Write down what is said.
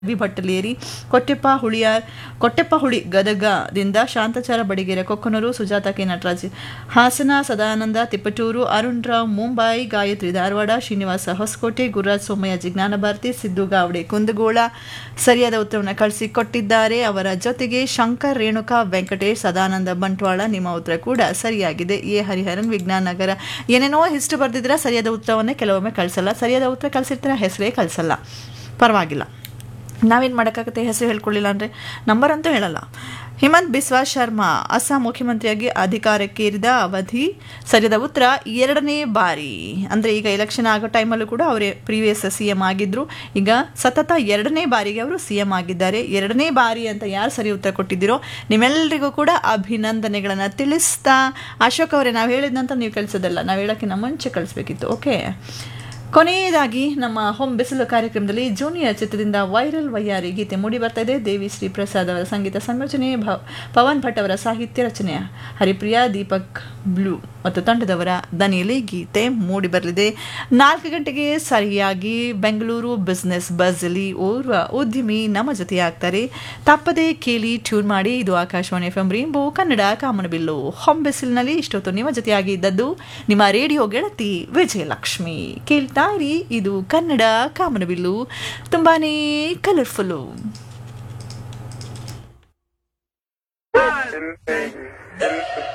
V ಭಟ್ಟಲೇರಿ ಕೊಟ್ಟೆಪ್ಪ Huliyar Kotteppa Huli ಗದಗದಿಂದ Shantachara Badigere Kokkanur Sujatha K Nataraj Hassan Sadananda Tiptur Arun Rao Mumbai Gayathri Dharwad Srinivasa Hoskote Gururaj Somaiah Jijnana Bharathi Siddu Gavade Kundgol ಸರಿಯಾದ ಉತ್ತರವನ್ನು ಕಳಿಸಿ ಕೊಟ್ಟಿದ್ದಾರೆ ಅವರ ಜೊತೆಗೆ ಶಂಕರ್ ರೇಣುಕಾ ವೆಂಕಟೇಶ್ ಸದಾನಂದ ಬಂಟ್ವಾಳ ನಿಮ್ಮ ಉತ್ತರ ಕೂಡ ಸರಿಯಾಗಿದೆ ಎ ಹರಿಹರನ್ ವಿಜ್ಞಾನ ನಗರ ಏನೇನೋ ಹೆಸರು ಬರೆದಿದ್ರೆ ಸರಿಯಾದ ಉತ್ತರವನ್ನೇ ಕೆಲವೊಮ್ಮೆ ಕಳಿಸಲ್ಲ ಸರಿಯಾದ ಉತ್ತರ ಕಳಿಸಿರ್ತಾರೆ ಹೆಸರೇ ಕಳಿಸಲ್ಲ ಪರವಾಗಿಲ್ಲ ನಾವೇನು ಮಾಡೋಕ್ಕಾಗತ್ತೆ ಹೆಸರು ಹೇಳ್ಕೊಳ್ಳಿಲ್ಲ ಅಂದರೆ ನಂಬರ್ ಅಂತೂ ಹೇಳಲ್ಲ ಹಿಮಂತ್ ಬಿಸ್ವಾ ಶರ್ಮಾ ಅಸ್ಸಾಂ ಮುಖ್ಯಮಂತ್ರಿಯಾಗಿ ಅಧಿಕಾರಕ್ಕೇರಿದ ಅವಧಿ ಸರಿಯಾದ ಉತ್ತರ ಎರಡನೇ ಬಾರಿ ಅಂದರೆ ಈಗ ಎಲೆಕ್ಷನ್ ಆಗೋ ಟೈಮಲ್ಲೂ ಕೂಡ ಅವರೇ ಪ್ರೀವಿಯಸ್ ಸಿ ಎಂ ಆಗಿದ್ದರು ಈಗ ಸತತ ಎರಡನೇ ಬಾರಿಗೆ ಅವರು ಸಿ ಎಂ ಆಗಿದ್ದಾರೆ ಎರಡನೇ ಬಾರಿ ಅಂತ ಯಾರು ಸರಿ ಉತ್ತರ ಕೊಟ್ಟಿದ್ದೀರೋ ನಿಮ್ಮೆಲ್ಲರಿಗೂ ಕೂಡ ಅಭಿನಂದನೆಗಳನ್ನು ತಿಳಿಸ್ತಾ ಅಶೋಕ್ ಅವರೇ ನಾವು ಹೇಳಿದಂತ ನೀವು ಕಳಿಸೋದಲ್ಲ ನಾವು ಹೇಳೋಕ್ಕಿಂತ ಮುಂಚೆ ಕಳಿಸ್ಬೇಕಿತ್ತು ಓಕೆ ಕೊನೆಯದಾಗಿ ನಮ್ಮ ಹೋಮ್ ಬಿಸಿಲು ಕಾರ್ಯಕ್ರಮದಲ್ಲಿ ಜೂನಿಯರ್ ಚಿತ್ರದಿಂದ ವೈರಲ್ ವಯ್ಯಾರಿ ಗೀತೆ ಮೂಡಿ ಬರ್ತಾ ಇದೆ ದೇವಿ ಶ್ರೀ ಪ್ರಸಾದ್ ಅವರ ಸಂಗೀತ ಸಂಯೋಜನೆ ಭ ಪವನ್ ಭಟ್ ಅವರ ಸಾಹಿತ್ಯ ರಚನೆ ಹರಿಪ್ರಿಯಾ ದೀಪಕ್ ಬ್ಲೂ ಮತ್ತು ತಂಡದವರ ದನಿಯಲ್ಲಿ ಗೀತೆ ಮೂಡಿ ಬರಲಿದೆ ನಾಲ್ಕು ಗಂಟೆಗೆ ಸರಿಯಾಗಿ ಬೆಂಗಳೂರು ಬಿಸ್ನೆಸ್ ಬಸ್ಸಲ್ಲಿ ಓರ್ವ ಉದ್ಯಮಿ ನಮ್ಮ ಜೊತೆ ಆಗ್ತಾರೆ ತಪ್ಪದೆ ಕೇಳಿ ಟ್ಯೂನ್ ಮಾಡಿ ಇದು Akashvani F M rainbow Kannada ಕಾಮನಬಿಲ್ಲು ಹೋಮ್ ಬಿಸಿಲಿನಲ್ಲಿ ಇಷ್ಟೊತ್ತು ನಿಮ್ಮ ಜೊತೆಯಾಗಿ ಇದ್ದದ್ದು ನಿಮ್ಮ ರೇಡಿಯೋ ಗೆಳತಿ ವಿಜಯಲಕ್ಷ್ಮಿ ಕೇಳ್ತಾ ಇರಿ ಇದು ಕನ್ನಡ ಕಾಮನಬಿಲ್ಲು ತುಂಬಾನೇ ಕಲರ್ಫುಲ್ಲು